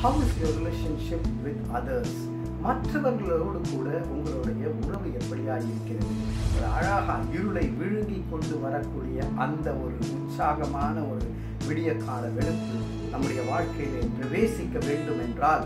How is your relationship with others மற்றவர்களோடு கூட உங்களுடைய உறவு எப்படியா இருக்கிறது ஒரு அழகா இருளை விழுங்கி கொண்டு வரக்கூடிய அந்த ஒரு உற்சாகமான ஒரு விடிய கால வெளுப்பு நம்முடைய வாழ்க்கையிலே பிரவேசிக்க வேண்டும் என்றால்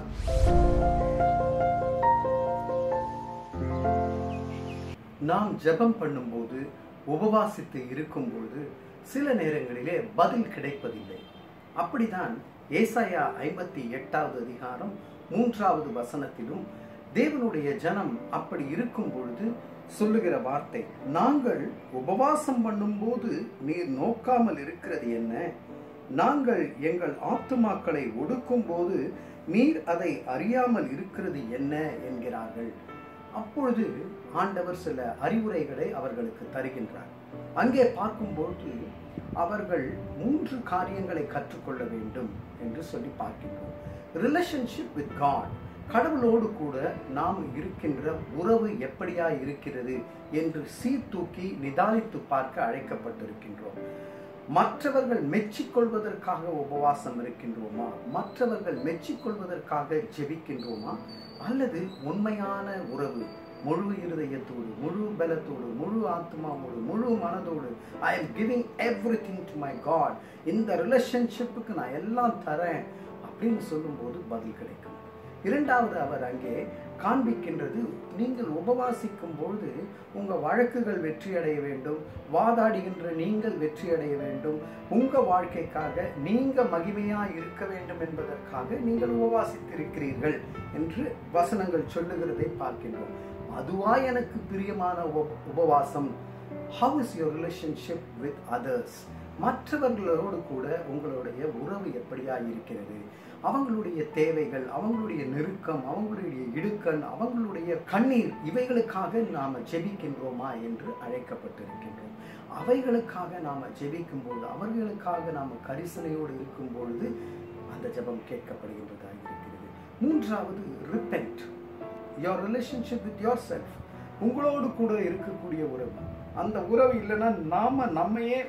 நாம் ஜெபம் பண்ணும்போது உபவாசித்து இருக்கும்போது சில நேரங்களிலே பதில் கிடைப்பதில்லை அப்படிதான் ஏசாயா ஐம்பத்தி எட்டாவது அதிகாரம் மூன்றாவது வசனத்திலும் தேவனுடைய ஜனம் அப்படி இருக்கும் பொழுது சொல்லுகிற வார்த்தை நாங்கள் உபவாசம் பண்ணும்போது நீர் நோக்காமல் இருக்கிறது என்ன நாங்கள் எங்கள் ஆத்துமாக்களை ஒடுக்கும் போது நீர் அதை அறியாமல் இருக்கிறது என்ன என்கிறார்கள் அப்பொழுது ஆண்டவர் சில அறிவுரைகளை அவர்களுக்கு தருகின்றார் அங்கே பார்க்கும்போது அவர்கள் மூன்று காரியங்களை கற்றுக்கொள்ள வேண்டும் என்று சொல்லி பார்க்கின்றோம் ரிலேஷன்ஷிப் வித் காட் கடவுளோடு கூட நாம் இருக்கின்ற உறவு எப்படியா இருக்கிறது என்று சீர்தூக்கி நிதானித்து பார்க்க அழைக்கப்பட்டிருக்கின்றோம் மற்றவர்கள் மெச்சிக்கொள்வதற்காக உபவாசம் இருக்கின்றோமா மற்றவர்கள் மெச்சிக்கொள்வதற்காக ஜெபிக்கின்றோமா அல்லது உண்மையான உறவு முழு இருதயத்தோடு முழு பலத்தோடு முழு ஆத்மாவோடு முழு மனதோடு I am giving everything to my God இந்த ரிலேஷன்ஷிப்புக்கு நான் எல்லாம் தரேன் அப்படின்னு சொல்லும்போது பதில் கிடைக்கும் இரண்டாவது அவர் அங்கே காண்பிக்கின்றது நீங்கள் உபவாசிக்கும் பொழுது உங்க வழக்குகள் வெற்றி அடைய வேண்டும் வாதாடுகின்ற நீங்கள் வெற்றி அடைய வேண்டும் உங்க வாழ்க்கைக்காக நீங்க மகிமையா இருக்க வேண்டும் என்பதற்காக நீங்கள் உபவாசித்திருக்கிறீர்கள் என்று வசனங்கள் சொல்லுகிறதை பார்க்கின்றோம் அதுவா எனக்கு பிரியமான உப- உபவாசம் how is your relationship with others மற்றவர்களோடு கூட உங்களுடைய உறவு எப்படியா இருக்கிறது அவங்களுடைய தேவைகள் அவங்களுடைய நெருக்கம் அவங்களுடைய இடுக்கண் அவங்களுடைய கண்ணீர் இவைகளுக்காக நாம ஜெபிக்கின்றோமா என்று அழைக்கப்பட்டிருக்கின்றோம் அவைகளுக்காக நாம ஜெபிக்கும் பொழுது அவர்களுக்காக நாம கரிசனையோடு இருக்கும் பொழுது அந்த ஜெபம் கேட்கப்படுகின்றதாக இருக்கிறது மூன்றாவது repent your relationship with yourself உங்களோடு கூட இருக்கக்கூடிய உறவு அந்த உறவு இல்லைன்னா நாம நம்மையே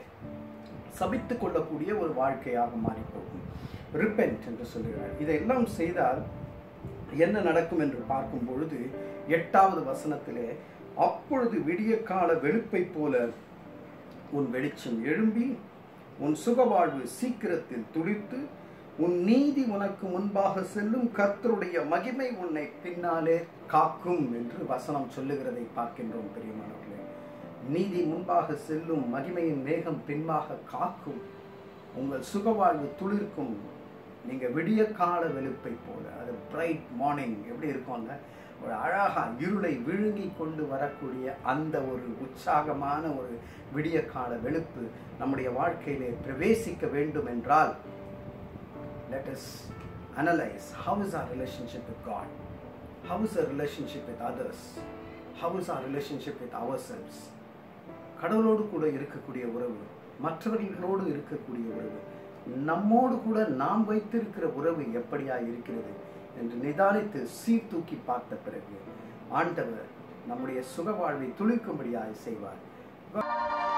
சபித்து கொள்ளக்கூடிய ஒரு வாழ்க்கையாக மாறி போகும் ரிப்பென்ட் என்று சொல்லுகிறார் இதையெல்லாம் செய்தால் என்ன நடக்கும் என்று பார்க்கும் பொழுது எட்டாவது வசனத்திலே அப்பொழுது விடிய கால வெளுப்பை போல உன் வெளிச்சம் எழும்பி உன் சுகவாழ்வு சீக்கிரத்தில் துளிர்த்து உன் நீதி உனக்கு முன்பாக செல்லும் கர்த்தருடைய மகிமை உன்னை பின்னாலே காக்கும் என்று வசனம் சொல்லுகிறதை பார்க்கின்றோம் பெரியமானவர்களே நீதி முன்பாக செல்லும் மகிமையின் மேகம் பின்பாக காக்கும் உங்கள் சுகவாழ்வு துளிர்க்கும் நீங்க விடிய கால வெளுப்பை போல அது பிரைட் மார்னிங் எப்படி இருக்கும்ல ஒரு அழகா இருளை விழுங்கி கொண்டு வரக்கூடிய அந்த ஒரு உற்சாகமான ஒரு விடிய கால வெளுப்பு நம்முடைய வாழ்க்கையிலே பிரவேசிக்க வேண்டும் என்றால் let us analyze how is our relationship with God, how is our relationship with others, how is our relationship with ourselves. கடவுளோடு கூட இருக்கக்கூடிய உறவு மற்றவர்களோடு இருக்கக்கூடிய உறவு நம்மோடு கூட நாம் வைத்திருக்கிற உறவு எப்படியா இருக்கிறது என்று நிதானித்து சீர்தூக்கி பார்த்த பிறகு ஆண்டவர் நம்முடைய சுகவாழ்வை துளிக்கும்படியாய் செய்வார்